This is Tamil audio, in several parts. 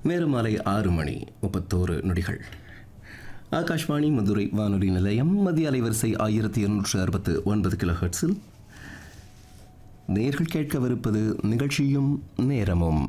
நேரம் மாலை ஆறு மணி முப்பத்தோரு நொடிகள் ஆகாஷ்வாணி மதுரை வானொலி நிலையம் மத்திய அலைவரிசை ஆயிரத்தி இருநூற்று அறுபத்து ஒன்பது கிலோ ஹெர்ட்ஸில் நேர்கள் கேட்கவிருப்பது நிகழ்ச்சியும் நேரமும்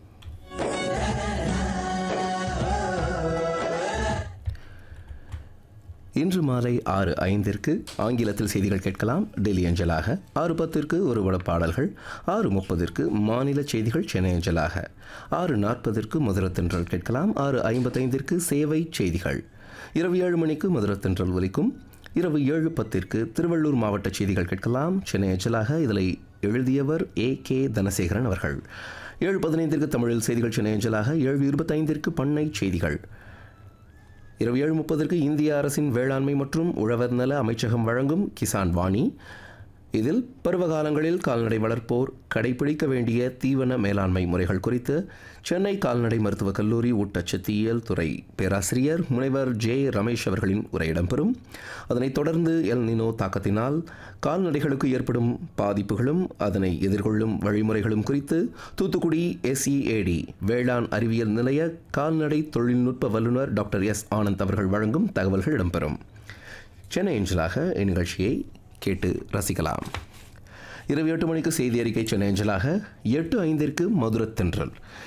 இன்று மாலை ஆறு ஐந்திற்கு ஆங்கிலத்தில் செய்திகள் கேட்கலாம் டெல்லி அஞ்சலாக ஆறு பத்திற்கு ஒரு வட பாடல்கள் ஆறு முப்பதிற்கு மாநில செய்திகள் சென்னை அஞ்சலாக ஆறு நாற்பதற்கு மதுரத்தென்றல் கேட்கலாம் ஆறு ஐம்பத்தைந்திற்கு சேவை செய்திகள் இரவு ஏழு மணிக்கு மதுரத்தென்றல் ஒலிக்கும் இரவு ஏழு பத்திற்கு திருவள்ளூர் மாவட்ட செய்திகள் கேட்கலாம் சென்னை அஞ்சலாக இதில் எழுதியவர் ஏ கே தனசேகரன் அவர்கள் ஏழு பதினைந்திற்கு தமிழில் செய்திகள் சென்னை அஞ்சலாக ஏழு இருபத்தைந்திற்கு பண்ணை செய்திகள் இரவு ஏழு முப்பதற்கு இந்திய அரசின் வேளாண்மை மற்றும் உழவர் நல அமைச்சகம் வழங்கும் கிசான் வாணி இதில் பருவகாலங்களில் கால்நடை வளர்ப்போர் கடைபிடிக்க வேண்டிய தீவன மேலாண்மை முறைகள் குறித்து சென்னை கால்நடை மருத்துவக் கல்லூரி ஊட்டச்சத்தியல் துறை பேராசிரியர் முனைவர் ஜே ரமேஷ் அவர்களின் உரை இடம்பெறும் அதனைத் தொடர்ந்து எல் நினோ தாக்கத்தினால் கால்நடைகளுக்கு ஏற்படும் பாதிப்புகளும் அதனை எதிர்கொள்ளும் வழிமுறைகளும் குறித்து தூத்துக்குடி எஸ்இஏடி வேளாண் அறிவியல் நிலைய கால்நடை தொழில்நுட்ப வல்லுநர் டாக்டர் எஸ் ஆனந்த் அவர்கள் வழங்கும் தகவல்கள் இடம்பெறும் சென்னை அஞ்சலாக இந்நிகழ்ச்சியை கேட்டு ரசிக்கலாம் இரவு எட்டு மணிக்கு செய்தி அறிக்கை சென்னை அஞ்சலாக எட்டு ஐந்திற்கு மதுரத்தென்றல்